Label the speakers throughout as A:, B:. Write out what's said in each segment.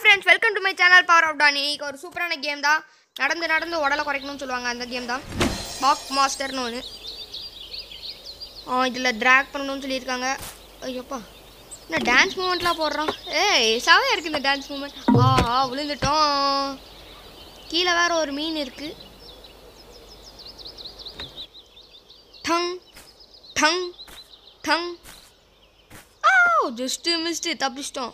A: Friends welcome to my channel power of don இன்னைக்கு ஒரு சூப்பரான கேம் தான் நடந்து நடந்து உடலை குறைக்கணும்னு சொல்லுவாங்க அந்த கேம் தான் பாக் மாஸ்டர்னு ஒன்று இதில் ட்ராக் பண்ணணும்னு சொல்லியிருக்காங்க ஐயோப்பா என்ன டான்ஸ் மூமெண்ட்லாம் போடுறோம் ஏய் செவையாக இருக்குது இந்த டான்ஸ் மூமெண்ட் ஆஹா விழுந்துட்டோம் கீழே வேற ஒரு மீன் இருக்குது டங் டங் டங் ஆ ஜஸ்ட்டு மிஸ்ட்டு தப்பிச்சிட்டோம்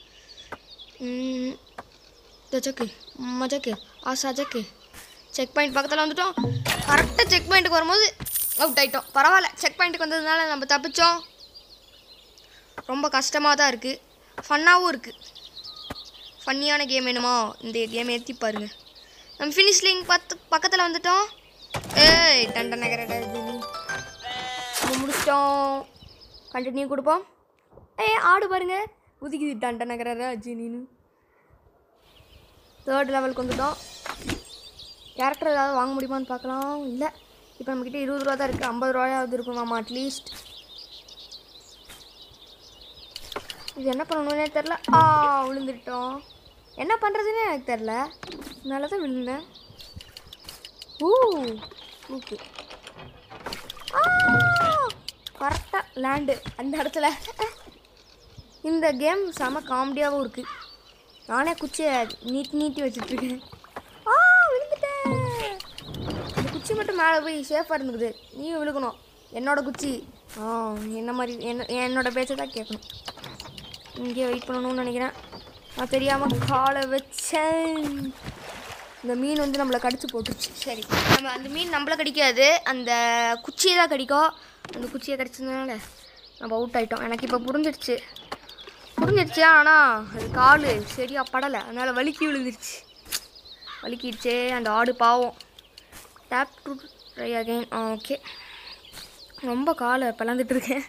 A: ஜக்கு மஜக்கு ஆசா ஜக்கு செக் பாயிண்ட் பக்கத்தில் வந்துட்டோம் கரெக்டாக செக் பாயிண்ட்டுக்கு வரும்போது அவுட் ஆயிட்டோம் பரவாயில்ல செக் பாயிண்ட்டுக்கு வந்ததுனால நம்ம தப்பிச்சோம் ரொம்ப கஷ்டமாக தான் இருக்குது ஃபன்னாகவும் இருக்குது ஃபன்னியான கேம் வேணுமா இந்த கேம் ஏற்றி பாருங்க நம்ம ஃபினிஷ் லிங்க் பத்து பக்கத்தில் வந்துட்டோம் ஏய் டண்ட நகர நம்ம முடிச்சிட்டோம் கண்டினியூ கொடுப்போம் ஏய் ஆடு பாருங்க குதிக்குது டண்ட நகர ரஜினின்னு தேர்ட் லெவலுக்கு வந்துட்டோம் கேரக்டர் ஏதாவது வாங்க முடியுமான்னு பார்க்கலாம் இல்லை இப்போ நம்மக்கிட்ட இருபது ரூபா தான் இருக்குது ஐம்பது ரூபாயாவது இருக்குமாமா அட்லீஸ்ட் இது என்ன பண்ணணும்னே தெரில ஆ விழுந்துட்டோம் என்ன பண்ணுறதுன்னே எனக்கு தெரில அதனால தான் விழுந்தேன் ஊ ஓகே கரெக்டாக லேண்டு அந்த இடத்துல இந்த கேம் செம காமெடியாகவும் இருக்குது நானே குச்சியை நீட்டி நீட்டி வச்சுட்ருக்கேன் ஆ விழுந்துட்டேன் இந்த குச்சி மட்டும் மேலே போய் சேஃபாக இருந்துக்குது நீயும் விழுகணும் என்னோட குச்சி ஆ என்ன மாதிரி என்ன என்னோட பேச்சை தான் கேட்கணும் இங்கே வெயிட் பண்ணணும்னு நினைக்கிறேன் நான் தெரியாமல் காலை வச்சேன் இந்த மீன் வந்து நம்மளை கடிச்சு போட்டுருச்சு சரி நம்ம அந்த மீன் நம்மளை கடிக்காது அந்த குச்சியை தான் கடிக்கும் அந்த குச்சியை கடிச்சதுனால நம்ம அவுட் ஆகிட்டோம் எனக்கு இப்போ புரிஞ்சிடுச்சு புரிஞ்சிடுச்சு ஆனால் அது கால் சரியாக படலை அதனால் வலிக்கி விழுந்துருச்சு வலிக்கிடுச்சே அந்த ஆடு பாவம் tap to try again okay ரொம்ப காலை பிளந்துட்டு இருக்கேன்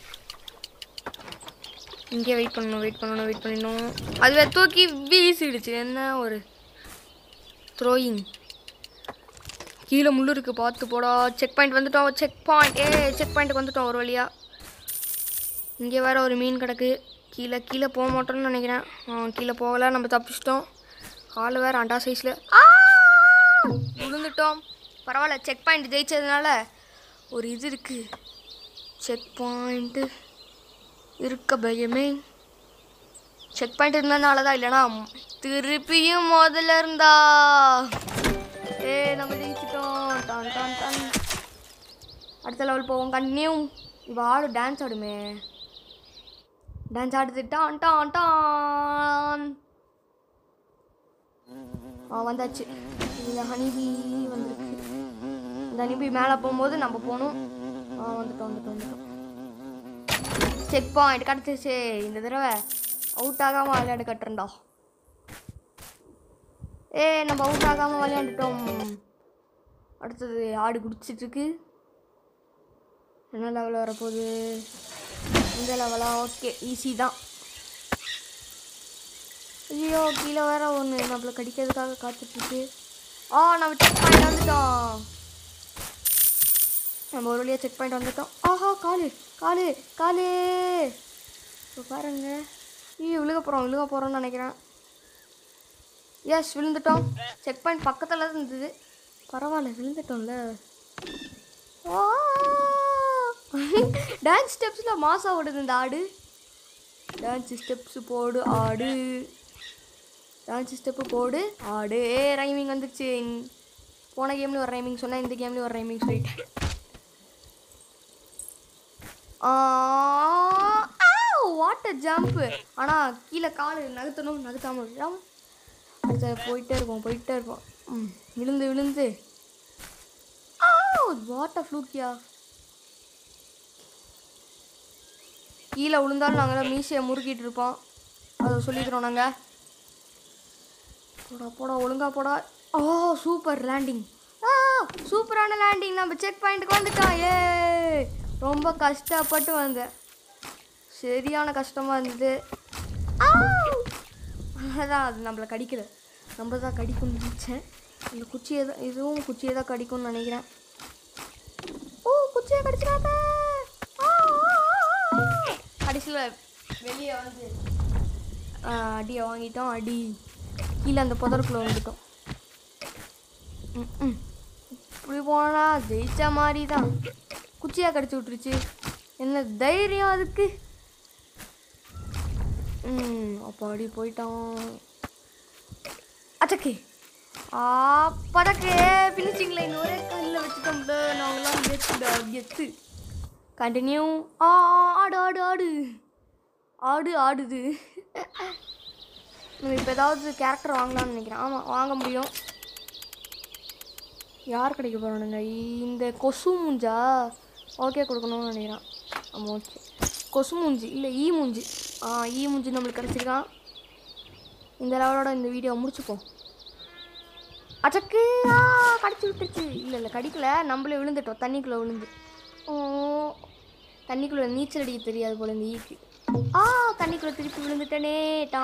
A: இங்கே வெயிட் பண்ணணும் வெயிட் பண்ணணும் வெயிட் பண்ணணும் அதுவே தூக்கி வீசிடுச்சு என்ன ஒரு த்ரோயிங் கீழே முள்ளு இருக்குது பார்த்து போடா செக் பாயிண்ட் வந்துட்டோம் செக் பாயிண்ட் ஏ செக் பாயிண்ட்டுக்கு வந்துட்டோம் ஒரு வழியாக இங்கே வேற ஒரு மீன் கிடக்கு கீழே கீழே போக மாட்டோம்னு நினைக்கிறேன் ஆ, கீழே போகல நம்ம தப்பிச்சிட்டோம் கால் வேறு அண்டா சைஸில் விழுந்துட்டோம் பரவாயில்ல செக் பாயிண்ட் ஜெயிச்சதுனால ஒரு இது இருக்குது செக் பாயிண்ட்டு இருக்க பயமே செக் பாயிண்ட் இருந்ததுனால தான் இல்லைனா திருப்பியும் முதல்ல இருந்தா ஏ நம்ம ஜெயிச்சிட்டோம் டான் டான் டான் அடுத்த லெவல் போவோம் கண்டினியூ இப்போ ஆடு டான்ஸ் ஆடுமே டான்ஸ் ஆடுது டான் டான் டான் ஆ வந்தாச்சு இந்த ஹனிபி வந்துருக்கு இந்த ஹனிபி மேலே போகும்போது நம்ம போகணும் ஆ வந்துட்டோம் வந்துட்டோம் வந்துட்டோம் செக் பாயிண்ட் கிடச்சிச்சு இந்த தடவை அவுட் ஆகாமல் விளையாடு கட்டுறா ஏ நம்ம அவுட் ஆகாமல் விளையாண்டுட்டோம் அடுத்தது ஆடு குடிச்சிட்ருக்கு என்ன லெவலில் வரப்போகுது இந்த லெவலா ஓகே ஈஸி தான் ஐயோ கீழே வேற ஒன்று நம்மளை கடிக்கிறதுக்காக காத்துட்ருக்கு ஆ நம்ம செக் பாயிண்ட் வந்துட்டோம் நம்ம ஒரு வழியாக செக் பாயிண்ட் வந்துட்டோம் ஆஹா காலு காலு காலு இப்போ பாருங்க ஐயோ விழுக போகிறோம் விழுக போகிறோம்னு நினைக்கிறேன் எஸ் விழுந்துட்டோம் செக் பாயிண்ட் பக்கத்தில் தான் இருந்தது பரவாயில்ல விழுந்துட்டோம்ல டான்ஸ் ஸ்டெப்ஸில் மாசம் ஓடுது இந்த ஆடு டான்ஸ் ஸ்டெப்ஸ் போடு ஆடு டான்ஸ் ஸ்டெப்பு போடு ஆடு ஏ ரைமிங் வந்துச்சு போன கேம்லேயும் ஒரு ரைமிங் சொன்னேன் இந்த கேம்லேயும் ஒரு ரைமிங் சொல்லிட்டேன் வாட் ஜம்ப்பு ஆனால் கீழே கால் நகர்த்தணும் நகர்த்தாமல் ஜம்ப் அடுத்து போயிட்டே இருப்போம் போயிட்டே இருப்போம் ம் விழுந்து விழுந்து வாட் அ ஃப்ளூக்கியா கீழே விழுந்தாலும் நாங்கள் மீசையை முறுக்கிட்டு இருப்போம் அதை சொல்லிக்கிறோம் நாங்கள் போடா போடா ஒழுங்கா போடா ஓ சூப்பர் லேண்டிங் ஆ சூப்பரான லேண்டிங் நம்ம செக் பாயிண்ட்டுக்கு வந்துட்டோம் ஏ ரொம்ப கஷ்டப்பட்டு வந்தேன் சரியான கஷ்டமாக இருந்தது அதான் அது நம்மளை கடிக்கல நம்ம தான் கடிக்கும்னு நினச்சேன் இந்த குச்சியை தான் இதுவும் குச்சியை தான் கடிக்கும்னு நினைக்கிறேன் ஓ குச்சியை கடிச்சிடாத கடைசியில் வெளியே வந்து ஆ, அடியை வாங்கிட்டோம் அடி கீழே அந்த புதருக்குள்ளே வந்துட்டோம் ம், ம். இப்படி போனா ஜெயிச்ச மாதிரி தான் குச்சியாக கடிச்சு விட்டுருச்சு என்ன தைரியம் அதுக்கு ம் அப்பாடி போயிட்டான் அச்சக்கே ஆ பதக்கு ஃபினிஷிங்கில் இன்னொரு கல்லில் வச்சுட்டோம்ல நாங்களாம் கெத்துடா கெத்து கண்டினியூ ஆ ஆடு ஆடு ஆடு ஆடு ஆடுது நம்ம இப்போ ஏதாவது கேரக்டர் வாங்கலாம்னு நினைக்கிறேன் ஆமாம் வாங்க முடியும் யார் கிடைக்க போகிறானுங்க இந்த கொசு மூஞ்சா ஓகே கொடுக்கணும்னு நினைக்கிறேன் ஆமாம் ஓகே கொசு மூஞ்சி இல்லை ஈ மூஞ்சி ஆ ஈ மூஞ்சி நம்மளுக்கு கிடச்சிருக்கான் இந்த லெவலோட இந்த வீடியோ முடிச்சுப்போம் அச்சக்கு ஆ கடிச்சு விட்டுருச்சு இல்லை இல்லை கடிக்கல நம்மளே விழுந்துட்டோம் தண்ணிக்குள்ளே விழுந்து ஓ தண்ணிக்குள்ளே நீச்சல் அடிக்க தெரியாது போல இந்த ஈக்கு ஆ தண்ணிக்குள்ளே திருப்பி விழுந்துட்டேனே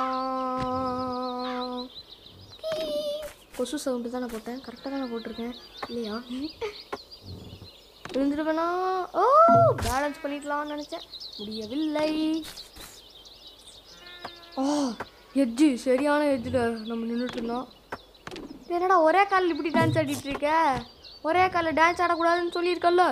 A: டான் கீ. கொசு சவுண்டு தான் நான் போட்டேன் கரெக்டாக தான் நான் போட்டிருக்கேன் இல்லையா விழுந்துருவேனா ஓ பேலன்ஸ் பண்ணிக்கலாம்னு நினச்சேன் முடியவில்லை ஆ எட்ஜு சரியான எட்ஜில் நம்ம நின்றுட்டு இருந்தோம் இது என்னடா ஒரே காலில் இப்படி டான்ஸ் ஆடிட்டு இருக்க ஒரே காலில் டான்ஸ் ஆடக்கூடாதுன்னு சொல்லியிருக்கல்ல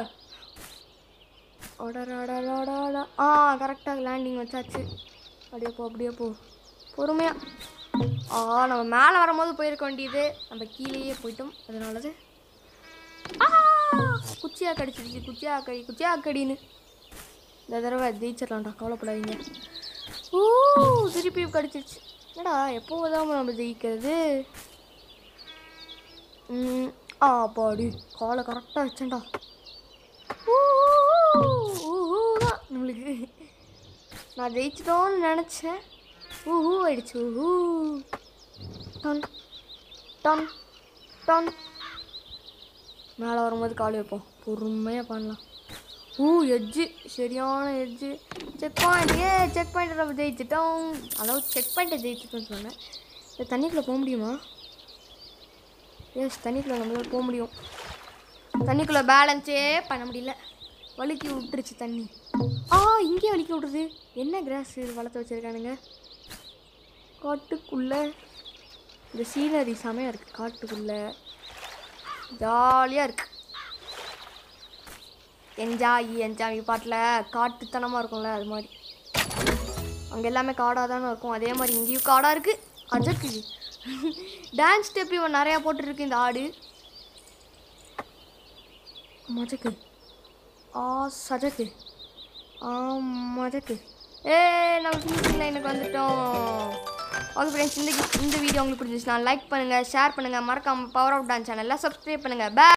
A: அடடடடடடா. ஆ கரெக்டாக லேண்டிங் வச்சாச்சு அப்படியே போ அப்படியே போ பொறுமையா ஆ நம்ம மேலே வரும்போது போயிருக்க வேண்டியது நம்ம கீழேயே போயிட்டோம் அதனாலது ஆ குச்சியா கடிச்சிருச்சு குச்சியா கடி குச்சியா கடின்னு இந்த தடவை ஜெயிச்சிடலாம்டா கவலைப்படாதீங்க ஓ திருப்பி கடிச்சிருச்சு என்னடா எப்போ தான் நம்ம ஜெயிக்கிறது ம், ஆ பாடி காலை கரெக்டாக வச்சேன்டா ஊ, ஊ, ஊ தான் நம்மளுக்கு நான் ஜெயிச்சிட்டோன்னு நினச்சேன் ஊஹூ ஆயிடுச்சு ஊஹூ டன் டன் டன் மேலே வரும்போது கால் வைப்போம் பொறுமையாக பண்ணலாம் ஊ எட்ஜு சரியான எட்ஜு செக் பாயிண்ட் ஏ செக் பாயிண்ட் நம்ம ஜெயிச்சிட்டோம் அதாவது செக் பாயிண்ட்டை ஜெயிச்சிட்டோம்னு சொன்னேன் இந்த தண்ணிக்குள்ளே போக முடியுமா எஸ் தண்ணிக்குள்ளே நம்மளால போக முடியும் தண்ணிக்குள்ளே பேலன்ஸே பண்ண முடியல வழுக்கி விட்டுருச்சு தண்ணி ஆ இங்கே வலிக்கி விட்ருது என்ன கிராஸ் இது வளர்த்து வச்சுருக்கானுங்க காட்டுக்குள்ளே இந்த சீனரி செமையாக இருக்குது காட்டுக்குள்ளே ஜாலியாக இருக்கு என்ஜாய் என்ஜாய் பாட்டில் காட்டுத்தனமாக இருக்கும்ல அது மாதிரி அங்கே எல்லாமே காடாக தானே இருக்கும் அதே மாதிரி இங்கேயும் காடாக இருக்குது அஜக்கு டான்ஸ் ஸ்டெப் இவன் நிறையா போட்டுருக்கு இந்த ஆடு மஜக்கு ஆ சஜக்கு ஆ மஜக்கு ஏ நம்ம ஃபினிஷிங் லைனுக்கு வந்துட்டோம் ஓகே ஃப்ரெண்ட்ஸ் இந்த இந்த வீடியோ உங்களுக்கு பிடிச்சிச்சுன்னா லைக் பண்ணுங்கள் ஷேர் பண்ணுங்கள் மறக்காமல் பவர் ஆஃப் டான்ஸ் சேனலில் சப்ஸ்கிரைப் பண்ணுங்கள் பே